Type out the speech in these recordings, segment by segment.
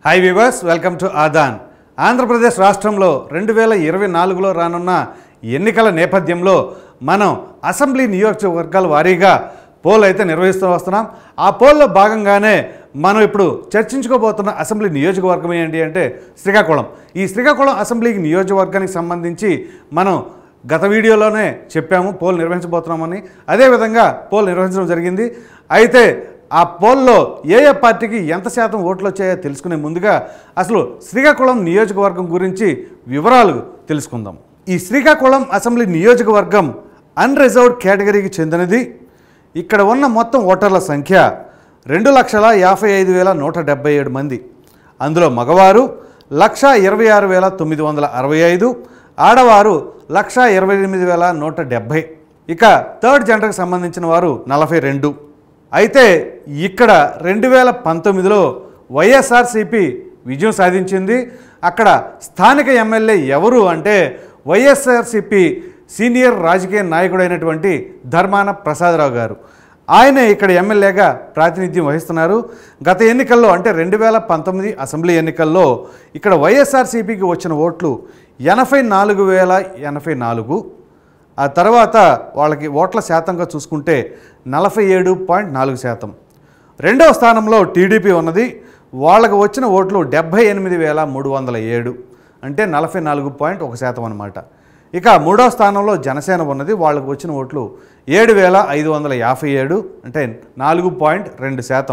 Hi viewers welcome to ఆదాన్ ఆంధ్రప్రదేశ్ రాష్ట్రంలో రెండు వేల ఇరవై నాలుగులో రానున్న ఎన్నికల నేపథ్యంలో మనం అసెంబ్లీ నియోజకవర్గాల వారీగా పోల్ అయితే నిర్వహిస్తూ వస్తున్నాం ఆ పోల్లో భాగంగానే మనం ఇప్పుడు చర్చించుకోబోతున్న అసెంబ్లీ నియోజకవర్గం ఏంటి అంటే శ్రీకాకుళం ఈ శ్రీకాకుళం అసెంబ్లీ నియోజకవర్గానికి సంబంధించి మనం గత వీడియోలోనే చెప్పాము పోల్ నిర్వహించబోతున్నామని అదేవిధంగా పోల్ నిర్వహించడం జరిగింది అయితే ఆ పోల్లో ఏ ఏ పార్టీకి ఎంత శాతం ఓట్లు వచ్చాయో తెలుసుకునే ముందుగా అసలు శ్రీకాకుళం నియోజకవర్గం గురించి వివరాలు తెలుసుకుందాం ఈ శ్రీకాకుళం అసెంబ్లీ నియోజకవర్గం అన్రిజర్వ్డ్ కేటగిరీకి చెందినది ఇక్కడ ఉన్న మొత్తం ఓటర్ల సంఖ్య రెండు లక్షల యాభై ఐదు వేల నూట డెబ్బై ఏడు మంది అందులో మగవారు లక్ష ఇరవై ఆరు వేల తొమ్మిది వందల అరవై ఐదు ఆడవారు లక్ష ఇరవై ఎనిమిది వేల నూట డెబ్భై ఇక థర్డ్ జెండర్కి సంబంధించిన వారు నలభై రెండు అయితే ఇక్కడ రెండు వేల పంతొమ్మిదిలో వైఎస్ఆర్సిపి విజయం సాధించింది అక్కడ స్థానిక ఎమ్మెల్యే ఎవరు అంటే వైఎస్ఆర్సిపి సీనియర్ రాజకీయ నాయకుడైనటువంటి ధర్మాన ప్రసాదరావు గారు ఆయనే ఇక్కడ ఎమ్మెల్యేగా ప్రాతినిధ్యం వహిస్తున్నారు గత ఎన్నికల్లో అంటే రెండు వేల పంతొమ్మిది అసెంబ్లీ ఎన్నికల్లో ఇక్కడ వైఎస్ఆర్సీపీకి వచ్చిన ఓట్లు ఎనభై నాలుగు వేల ఎనభై నాలుగు ఆ తర్వాత వాళ్ళకి ఓట్ల శాతంగా చూసుకుంటే నలభై ఏడు పాయింట్ నాలుగు శాతం రెండవ స్థానంలో టీడీపీ ఉన్నది వాళ్ళకు వచ్చిన ఓట్లు డెబ్భై ఎనిమిది వేల మూడు వందల ఏడు అంటే నలభై నాలుగు పాయింట్ ఒక శాతం అనమాట ఇక మూడవ స్థానంలో జనసేన ఉన్నది వాళ్ళకు వచ్చిన ఓట్లు ఏడు వేల ఐదు వందల యాభై ఏడు అంటే నాలుగు పాయింట్ రెండు శాతం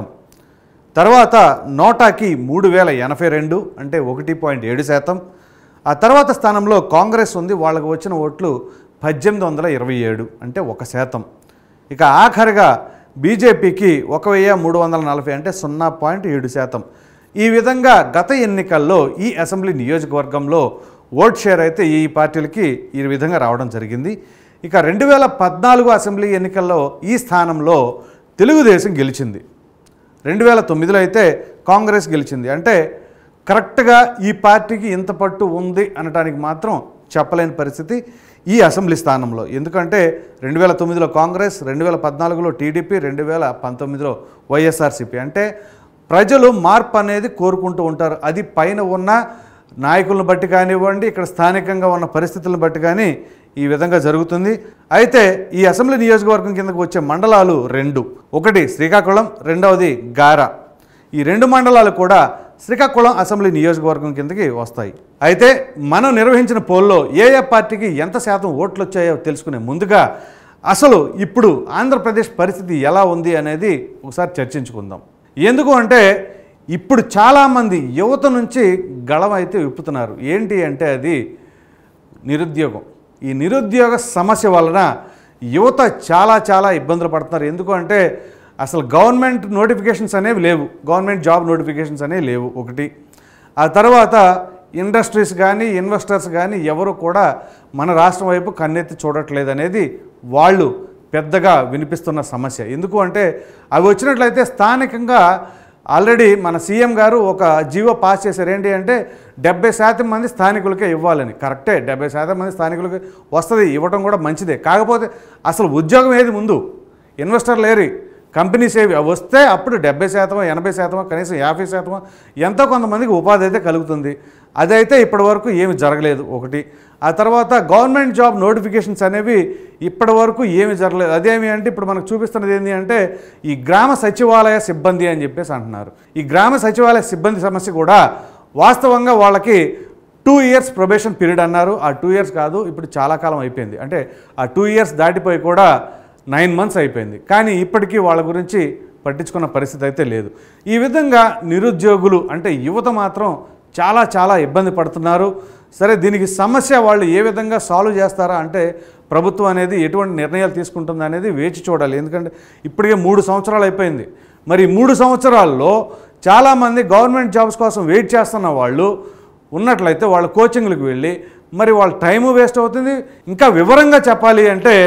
తర్వాత నోటాకి మూడు వేల ఎనభై రెండు అంటే ఒకటి పాయింట్ ఏడు శాతం ఆ తర్వాత స్థానంలో కాంగ్రెస్ ఉంది వాళ్ళకు వచ్చిన ఓట్లు పద్దెనిమిది వందల ఇరవై ఏడు అంటే ఒక శాతం ఇక ఆఖరిగా బీజేపీకి ఒక వెయ్యి మూడు వందల నలభై అంటే సున్నా పాయింట్ ఏడు శాతం ఈ విధంగా గత ఎన్నికల్లో ఈ అసెంబ్లీ నియోజకవర్గంలో ఓట్ షేర్ అయితే ఈ పార్టీలకి ఈ విధంగా రావడం జరిగింది ఇక రెండు వేల పద్నాలుగు అసెంబ్లీ ఎన్నికల్లో ఈ స్థానంలో తెలుగుదేశం గెలిచింది రెండు వేల తొమ్మిదిలో అయితే కాంగ్రెస్ గెలిచింది అంటే కరెక్ట్గా ఈ పార్టీకి ఇంత పట్టు ఉంది అనటానికి మాత్రం చెప్పలేని పరిస్థితి ఈ అసెంబ్లీ స్థానంలో ఎందుకంటే రెండు వేల తొమ్మిదిలో కాంగ్రెస్ రెండు వేల పద్నాలుగులో టీడీపీ రెండు వేల పంతొమ్మిదిలో వైఎస్ఆర్సీపీ అంటే ప్రజలు మార్పు అనేది కోరుకుంటూ ఉంటారు అది పైన ఉన్న నాయకులను బట్టి కానివ్వండి ఇక్కడ స్థానికంగా ఉన్న పరిస్థితులను బట్టి కానీ ఈ విధంగా జరుగుతుంది అయితే ఈ అసెంబ్లీ నియోజకవర్గం కిందకు వచ్చే మండలాలు రెండు ఒకటి శ్రీకాకుళం రెండవది గారా ఈ రెండు మండలాలు కూడా శ్రీకాకుళం అసెంబ్లీ నియోజకవర్గం కిందకి వస్తాయి అయితే మనం నిర్వహించిన పోల్లో ఏ ఏ పార్టీకి ఎంత శాతం ఓట్లు వచ్చాయో తెలుసుకునే ముందుగా అసలు ఇప్పుడు ఆంధ్రప్రదేశ్ పరిస్థితి ఎలా ఉంది అనేది ఒకసారి చర్చించుకుందాం ఎందుకు అంటే ఇప్పుడు చాలామంది యువత నుంచి గళం అయితే విప్పుతున్నారు ఏంటి అంటే అది నిరుద్యోగం ఈ నిరుద్యోగ సమస్య వలన యువత చాలా చాలా ఇబ్బందులు పడుతున్నారు ఎందుకు అంటే అసలు గవర్నమెంట్ నోటిఫికేషన్స్ అనేవి లేవు గవర్నమెంట్ జాబ్ నోటిఫికేషన్స్ అనేవి లేవు ఒకటి ఆ తర్వాత ఇండస్ట్రీస్ కానీ ఇన్వెస్టర్స్ కానీ ఎవరు కూడా మన రాష్ట్రం వైపు కన్నెత్తి చూడట్లేదు అనేది వాళ్ళు పెద్దగా వినిపిస్తున్న సమస్య ఎందుకు అంటే అవి వచ్చినట్లయితే స్థానికంగా ఆల్రెడీ మన సీఎం గారు ఒక జీవో పాస్ చేశారు ఏంటి అంటే డెబ్బై శాతం మంది స్థానికులకే ఇవ్వాలని కరెక్టే డెబ్బై శాతం మంది స్థానికులకి వస్తుంది ఇవ్వటం కూడా మంచిదే కాకపోతే అసలు ఉద్యోగం ఏది ముందు ఇన్వెస్టర్ లేరు కంపెనీస్ ఏవి అవి వస్తే అప్పుడు డెబ్బై శాతమో ఎనభై శాతమో కనీసం యాభై శాతమో ఎంతో కొంతమందికి ఉపాధి అయితే కలుగుతుంది అదైతే ఇప్పటి వరకు ఏమి జరగలేదు ఒకటి ఆ తర్వాత గవర్నమెంట్ జాబ్ నోటిఫికేషన్స్ అనేవి ఇప్పటి వరకు ఏమి జరగలేదు అదేమి అంటే ఇప్పుడు మనకు చూపిస్తున్నది ఏంటి అంటే ఈ గ్రామ సచివాలయ సిబ్బంది అని చెప్పేసి అంటున్నారు ఈ గ్రామ సచివాలయ సిబ్బంది సమస్య కూడా వాస్తవంగా వాళ్ళకి టూ ఇయర్స్ ప్రొబేషన్ పీరియడ్ అన్నారు ఆ టూ ఇయర్స్ కాదు ఇప్పుడు చాలా కాలం అయిపోయింది అంటే ఆ టూ ఇయర్స్ దాటిపోయి కూడా నైన్ మంత్స్ అయిపోయింది కానీ ఇప్పటికీ వాళ్ళ గురించి పట్టించుకున్న పరిస్థితి అయితే లేదు ఈ విధంగా నిరుద్యోగులు అంటే యువత మాత్రం చాలా చాలా ఇబ్బంది పడుతున్నారు సరే దీనికి సమస్య వాళ్ళు ఏ విధంగా సాల్వ్ చేస్తారా అంటే ప్రభుత్వం అనేది ఎటువంటి నిర్ణయాలు తీసుకుంటుంది అనేది వేచి చూడాలి ఎందుకంటే ఇప్పటికే మూడు సంవత్సరాలు అయిపోయింది మరి ఈ మూడు సంవత్సరాల్లో చాలామంది గవర్నమెంట్ జాబ్స్ కోసం వెయిట్ చేస్తున్న వాళ్ళు ఉన్నట్లయితే వాళ్ళ కోచింగ్లకు వెళ్ళి మరి వాళ్ళ టైము వేస్ట్ అవుతుంది ఇంకా వివరంగా చెప్పాలి అంటే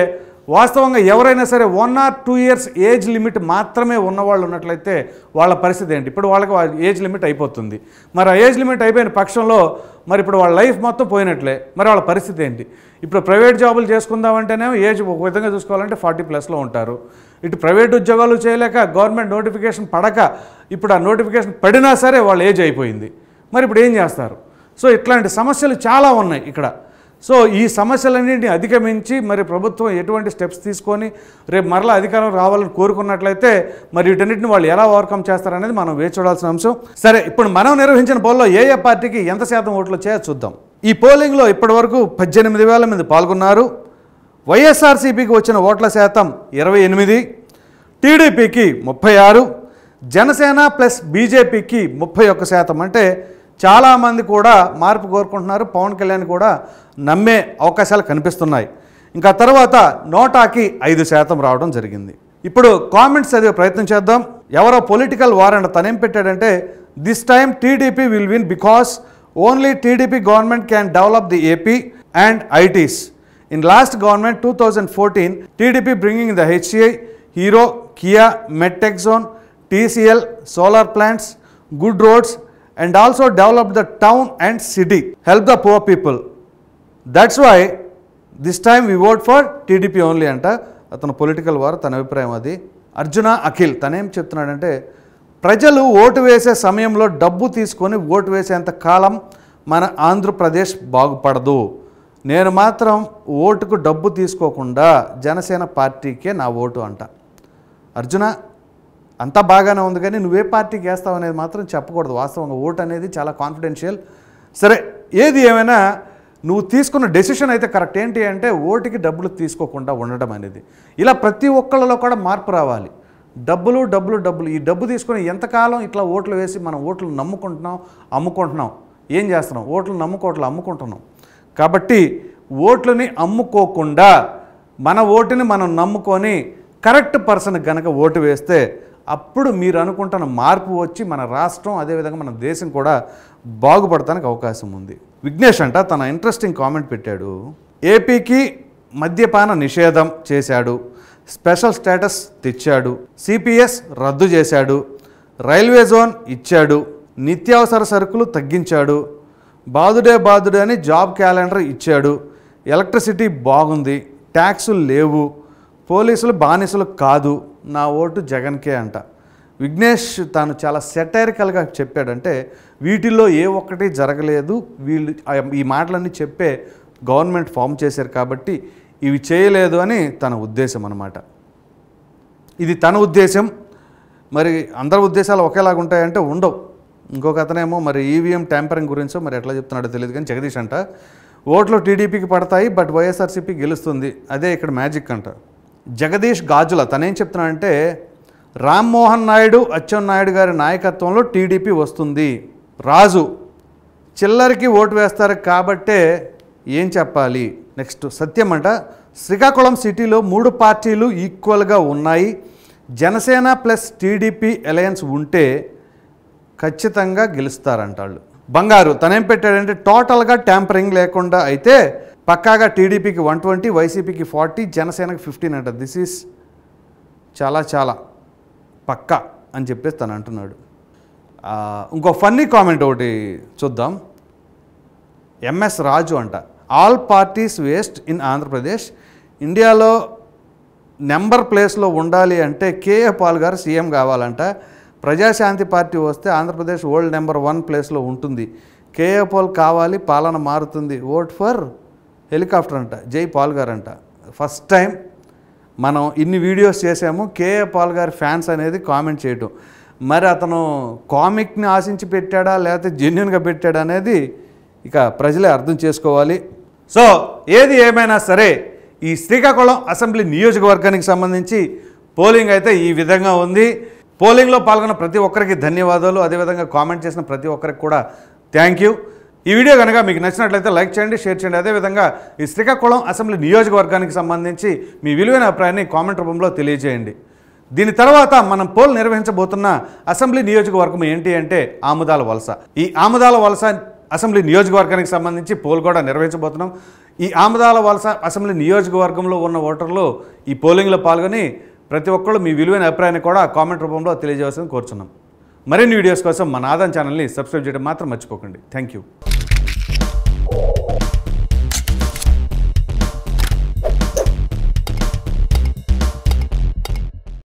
వాస్తవంగా ఎవరైనా సరే one or two years age limit మాత్రమే ఉన్నవాళ్ళు ఉన్నట్లయితే వాళ్ళ పరిస్థితి ఏంటి ఇప్పుడు వాళ్ళకి వా- ఏజ్ లిమిట్ అయిపోతుంది మరి ఆ ఏజ్ లిమిట్ అయిపోయిన పక్షంలో మరి ఇప్పుడు వాళ్ళ లైఫ్ మొత్తం పోయినట్లే మరి వాళ్ళ పరిస్థితి ఏంటి ఇప్పుడు ప్రైవేట్ జాబులు చేసుకుందామంటేనేమో ఏజ్ ఒక విధంగా చూసుకోవాలంటే ఫార్టీ ప్లస్లో ఉంటారు ఇటు ప్రైవేట్ ఉద్యోగాలు చేయలేక గవర్నమెంట్ నోటిఫికేషన్ పడక ఇప్పుడు ఆ నోటిఫికేషన్ పడినా సరే వాళ్ళ ఏజ్ అయిపోయింది మరి ఇప్పుడు ఏం చేస్తారు సో ఇట్లాంటి సమస్యలు చాలా ఉన్నాయి ఇక్కడ సో ఈ సమస్యలన్నింటినీ అధిగమించి మరి ప్రభుత్వం ఎటువంటి స్టెప్స్ తీసుకొని రేపు మరలా అధికారం రావాలని కోరుకున్నట్లయితే మరి వీటన్నిటిని వాళ్ళు ఎలా ఓవర్కమ్ చేస్తారనేది మనం వేచి చూడాల్సిన అంశం సరే ఇప్పుడు మనం నిర్వహించిన పోల్లో ఏ ఏ పార్టీకి ఎంత శాతం ఓట్లు వచ్చాయో చూద్దాం ఈ పోలింగ్లో ఇప్పటివరకు పద్దెనిమిది వేల మంది పాల్గొన్నారు వైఎస్ఆర్సీపీకి వచ్చిన ఓట్ల శాతం ఇరవై ఎనిమిది టీడీపీకి ముప్పై ఆరు జనసేన ప్లస్ బీజేపీకి ముప్పై ఒక్క శాతం అంటే చాలామంది కూడా మార్పు కోరుకుంటున్నారు పవన్ కళ్యాణ్ కూడా నమ్మే అవకాశాలు కనిపిస్తున్నాయి ఇంకా తర్వాత నోటాకి ఐదు శాతం రావడం జరిగింది ఇప్పుడు కామెంట్స్ చదివే ప్రయత్నం చేద్దాం ఎవరో పొలిటికల్ వార్ అండ్ తనేం పెట్టాడంటే this time TDP will win because only TDP government can develop the AP and it's In last government 2014, TDP bringing the HCI, Hero, Kia, Medtechzone, TCL, solar plants, good roads, and also develop the town and city, help the poor people. That's why this time we vote for TDP only అంట అతను political వారు తన అభిప్రాయం అది అర్జున అఖిల్ తనేం చెప్తున్నాడంటే ప్రజలు vote వేసే సమయంలో డబ్బు తీసుకొని ఓటు వేసేంత కాలం మన ఆంధ్రప్రదేశ్ బాగుపడదు నేను మాత్రం ఓటుకు డబ్బు తీసుకోకుండా జనసేన పార్టీకే నా ఓటు అంట అర్జున అంతా బాగానే ఉంది కానీ నువ్వే పార్టీకి వేస్తావు అనేది మాత్రం చెప్పకూడదు వాస్తవంగా ఓటు అనేది చాలా కాన్ఫిడెన్షియల్ సరే ఏది ఏమైనా నువ్వు తీసుకున్న డెసిషన్ అయితే కరెక్ట్ ఏంటి అంటే ఓటుకి డబ్బులు తీసుకోకుండా ఉండడం అనేది ఇలా ప్రతి ఒక్కళ్ళలో కూడా మార్పు రావాలి డబ్బులు డబ్బులు డబ్బులు ఈ డబ్బు తీసుకొని ఎంతకాలం ఇట్లా ఓట్లు వేసి మనం ఓట్లు నమ్ముకుంటున్నాం అమ్ముకుంటున్నాం ఏం చేస్తున్నాం ఓట్లు నమ్ముకోవట్లు అమ్ముకుంటున్నాం కాబట్టి ఓట్లని అమ్ముకోకుండా మన ఓటుని మనం నమ్ముకొని కరెక్ట్ పర్సన్ కనుక ఓటు వేస్తే అప్పుడు మీరు అనుకుంటున్న మార్పు వచ్చి మన రాష్ట్రం అదేవిధంగా మన దేశం కూడా బాగుపడటానికి అవకాశం ఉంది విఘ్నేష్ అంట తన ఇంట్రెస్టింగ్ కామెంట్ పెట్టాడు ఏపీకి మద్యపాన నిషేధం చేశాడు స్పెషల్ స్టేటస్ తెచ్చాడు సిపిఎస్ రద్దు చేశాడు రైల్వే జోన్ ఇచ్చాడు నిత్యావసర సరుకులు తగ్గించాడు బాదుడే బాదుడే అని జాబ్ క్యాలెండర్ ఇచ్చాడు ఎలక్ట్రిసిటీ బాగుంది ట్యాక్సులు లేవు పోలీసులు బానిసలు కాదు నా ఓటు జగన్కే అంట విఘ్నేష్ తాను చాలా సెటైరికల్గా చెప్పాడంటే వీటిల్లో ఏ ఒక్కటి జరగలేదు వీళ్ళు ఆ- ఈ మాటలన్నీ చెప్పే గవర్నమెంట్ ఫామ్ చేశారు కాబట్టి ఇవి చేయలేదు అని తన ఉద్దేశం అన్నమాట ఇది తన ఉద్దేశం మరి అందరి ఉద్దేశాలు ఒకేలాగా ఉంటాయంటే ఉండవు ఇంకొక అతనేమో మరి ఈవీఎం ట్యాంపరింగ్ గురించో మరి ఎట్లా చెప్తున్నాడో తెలియదు కానీ జగదీష్ అంట ఓట్లు టీడీపీకి పడతాయి బట్ వైఎస్ఆర్సీపీ గెలుస్తుంది అదే ఇక్కడ మ్యాజిక్ అంట జగదీష్ గాజుల తనేం చెప్తున్నాడంటే రామ్మోహన్ నాయుడు అచ్చెన్నాయుడు గారి నాయకత్వంలో టీడీపీ వస్తుంది రాజు చిల్లరికి ఓటు వేస్తారు కాబట్టే ఏం చెప్పాలి నెక్స్ట్ సత్యం అంట శ్రీకాకుళం సిటీలో మూడు పార్టీలు ఈక్వల్గా ఉన్నాయి జనసేన ప్లస్ టీడీపీ అలయన్స్ ఉంటే ఖచ్చితంగా గెలుస్తారంట వాళ్ళు బంగారు తనేం పెట్టాడంటే టోటల్గా ట్యాంపరింగ్ లేకుండా అయితే పక్కాగా టీడీపీకి వన్ ట్వంటీ వైసీపీకి ఫార్టీ జనసేనకి ఫిఫ్టీన్ అంట దిస్ ఈస్ చాలా చాలా పక్కా అని చెప్పేసి తను అంటున్నాడు ఆ, ఇంకో ఫన్నీ కామెంట్ ఒకటి చూద్దాం ఎంఎస్ రాజు అంట all parties waste in Andhra Pradesh ఇండియాలో నెంబర్ ప్లేస్లో ఉండాలి అంటే కేఏ పాల్ గారు సీఎం కావాలంట ప్రజాశాంతి పార్టీ వస్తే ఆంధ్రప్రదేశ్ వరల్డ్ నెంబర్ వన్ ప్లేస్లో ఉంటుంది కేఏ పాల్ కావాలి పాలన మారుతుంది ఓట్ ఫర్ హెలికాప్టర్ అంట జై పాల్ గారు అంట ఫస్ట్ టైం మనం ఇన్ని వీడియోస్ చేసాము కేఏ పాల్ గారి ఫ్యాన్స్ అనేది కామెంట్ చేయటం మరి అతను కామిక్ని ఆశించి పెట్టాడా లేకపోతే జెన్యున్గా పెట్టాడా అనేది ఇక ప్రజలే అర్థం చేసుకోవాలి సో ఏది ఏమైనా సరే ఈ శ్రీకాకుళం అసెంబ్లీ నియోజకవర్గానికి సంబంధించి పోలింగ్ అయితే ఈ విధంగా ఉంది పోలింగ్లో పాల్గొన్న ప్రతి ఒక్కరికి ధన్యవాదాలు అదేవిధంగా కామెంట్ చేసిన ప్రతి ఒక్కరికి కూడా థ్యాంక్ యూ ఈ వీడియో కనుక మీకు నచ్చినట్లయితే లైక్ చేయండి షేర్ చేయండి అదేవిధంగా ఈ శ్రీకాకుళం అసెంబ్లీ నియోజకవర్గానికి సంబంధించి మీ విలువైన అభిప్రాయాన్ని కామెంట్ రూపంలో తెలియజేయండి దీని తర్వాత మనం పోల్ నిర్వహించబోతున్న అసెంబ్లీ నియోజకవర్గం ఏంటి అంటే ఆముదాల వలస ఈ ఆముదాల వలస అసెంబ్లీ నియోజకవర్గానికి సంబంధించి పోల్ కూడా నిర్వహించబోతున్నాం ఈ ఆమదాల వలస అసెంబ్లీ నియోజకవర్గంలో ఉన్న ఓటర్లు ఈ పోలింగ్లో పాల్గొని ప్రతి ఒక్కళ్ళు మీ విలువైన అభిప్రాయాన్ని కూడా కామెంట్ రూపంలో తెలియజేయాల్సింది కోరుచున్నాం మరిన్ని వీడియోస్ కోసం మన ఆదాన్ ఛానల్ని సబ్స్క్రైబ్ చేయడం మాత్రం మర్చిపోకండి థ్యాంక్ యూ